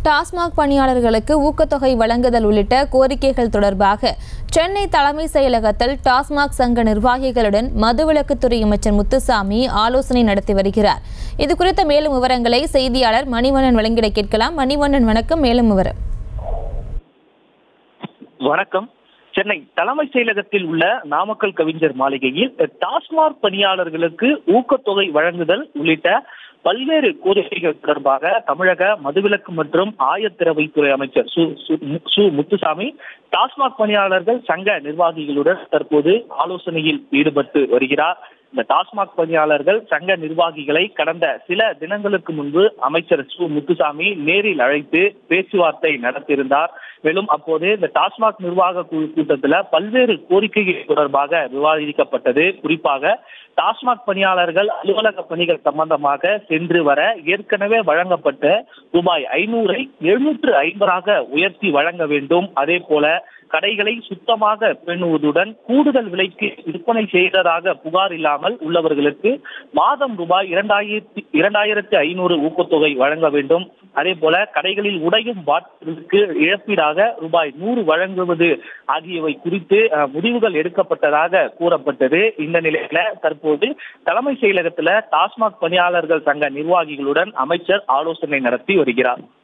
டாஸ்மாக் பணியாளர்களுக்கு ஊக்கத்தொகை வழங்குதல் உள்ளிட்ட கோரிக்கைகள் தொடர்பாக சென்னை தலைமை செயலகத்தில் டாஸ்மாக் சங்க நிர்வாகிகளுடன் மதுவிலக்குத்துறை அமைச்சர் முத்துசாமி ஆலோசனை நடத்தி வருகிறார் இது குறித்த மேலும் விவரங்களை செய்தியாளர் மணிவண்ணன் வழங்கிட கேட்கலாம் மணிவண்ணன் வணக்கம் மேலும் விவரம் வணக்கம் சென்னை தலைமை செயலகத்தில் உள்ள நாமக்கல் கவிஞர் மாளிகையில் டாஸ்மாக் பணியாளர்களுக்கு ஊக்கத்தொகை வழங்குதல் உள்ளிட்ட பல்வேறு கோரிக்கைகள் தொடர்பாக தமிழக மதுவிலக்கு மற்றும் ஆயத்திரவைத்துறை அமைச்சர் சு சு- சு முத்துசாமி டாஸ்மாக் பணியாளர்கள் சங்க நிர்வாகிகளுடன் தற்போது ஆலோசனையில் ஈடுபட்டு வருகிறார் இந்த டாஸ்மாக் பணியாளர்கள் சங்க நிர்வாகிகளை கடந்த சில தினங்களுக்கு முன்பு அமைச்சர் சு முத்துசாமி நேரில் அழைத்து பேச்சுவார்த்தை நடத்தியிருந்தார் மேலும் அப்போது இந்த டாஸ்மாக் நிர்வாக குழு கூட்டத்துல பல்வேறு கோரிக்கைகள் தொடர்பாக விவாதிக்கப்பட்டது குறிப்பாக டாஸ்மாக் பணியாளர்கள் அலுவலக பணிகள் சம்பந்தமாக சென்று வர ஏற்கனவே வழங்கப்பட்ட ரூபாய் ஐநூறை எழுநூற்று ஐம்பதாக உயர்த்தி வழங்க வேண்டும் அதே போல கடைகளை சுத்தமாக பேணுவதுடன் கூடுதல் விலைக்கு விற்பனை செய்ததாக புகார் இல்லாமல் உள்ளவர்களுக்கு மாதம் ரூபாய் இரண்டாயிரத்தி இரண்டாயிரத்தி ஐநூறு ஊக்கத்தொகை வழங்க வேண்டும் அதே போல கடைகளில் உடையும் பாட்டிலுக்கு இழப்பீடாக ரூபாய் நூறு வழங்குவது ஆகியவை குறித்து அஹ், முடிவுகள் எடுக்கப்பட்டதாக கூறப்பட்டது இந்த நிலையில தற்போது தலைமை செயலகத்துல டாஸ்மாக் பணியாளர்கள் சங்க நிர்வாகிகளுடன் அமைச்சர் ஆலோசனை நடத்தி வருகிறார்